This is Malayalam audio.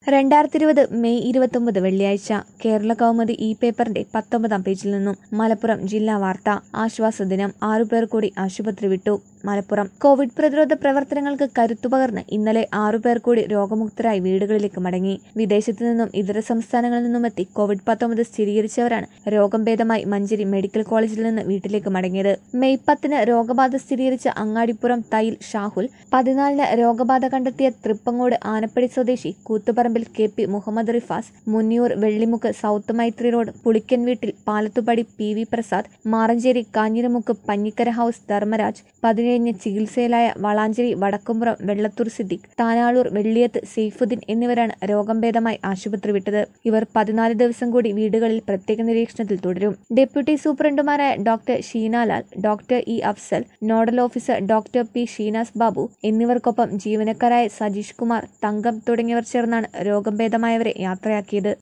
രണ്ടായിരത്തി ഇരുപത് മെയ് ഇരുപത്തൊമ്പത് വെള്ളിയാഴ്ച കേരള കൗമുദി ഇ പേപ്പറിന്റെ പത്തൊമ്പതാം പേജിൽ നിന്നും മലപ്പുറം ജില്ലാ വാർത്ത ആശ്വാസ ദിനം ആറുപേർ കൂടി ആശുപത്രി വിട്ടു മലപ്പുറം കോവിഡ് പ്രതിരോധ പ്രവർത്തനങ്ങൾക്ക് കരുത്തുപകർന്ന് ഇന്നലെ ആറുപേർ കൂടി രോഗമുക്തരായി വീടുകളിലേക്ക് മടങ്ങി വിദേശത്തു നിന്നും ഇതര സംസ്ഥാനങ്ങളിൽ നിന്നുമെത്തി കോവിഡ് പത്തൊമ്പത് സ്ഥിരീകരിച്ചവരാണ് രോഗം ഭേദമായി മഞ്ചേരി മെഡിക്കൽ കോളേജിൽ നിന്ന് വീട്ടിലേക്ക് മടങ്ങിയത് മെയ് പത്തിന് രോഗബാധ സ്ഥിരീകരിച്ച അങ്ങാടിപ്പുറം തൈൽ ഷാഹുൽ പതിനാലിന് രോഗബാധ കണ്ടെത്തിയ തൃപ്പങ്ങോട് ആനപ്പടി സ്വദേശി കൂത്തുപറമ്പിൽ K P Muhammad Rifas Munniyur Vellimukku south Maithri road Pulikkan വീട്ടിൽ Palathupadi P V Prasad Maranchery Kanjiramukku Panjikkara house Dharmaraj പതിനേഴിന് ചികിത്സയിലായ വളാഞ്ചേരി വടക്കുംപുറം വെള്ളത്തൂർ സിദ്ദിഖ് താനാളൂർ വെള്ളിയത്ത് സെയ്ഫുദ്ദീൻ എന്നിവരാണ് രോഗം ഭേദമായി ആശുപത്രി വിട്ടത് ഇവർ പതിനാല് ദിവസം കൂടി വീടുകളിൽ പ്രത്യേക നിരീക്ഷണത്തിൽ തുടരും ഡെപ്യൂട്ടി സൂപ്രണ്ടുമാരായ doctor Sheenalal doctor E Afsal nodal officer doctor P Sheenas Babu എന്നിവർക്കൊപ്പം ജീവനക്കാരായ സജീഷ് കുമാർ തങ്കം തുടങ്ങിയവർ ചേർന്നാണ് രോഗം ഭേദമായവരെ യാത്രയാക്കിയത്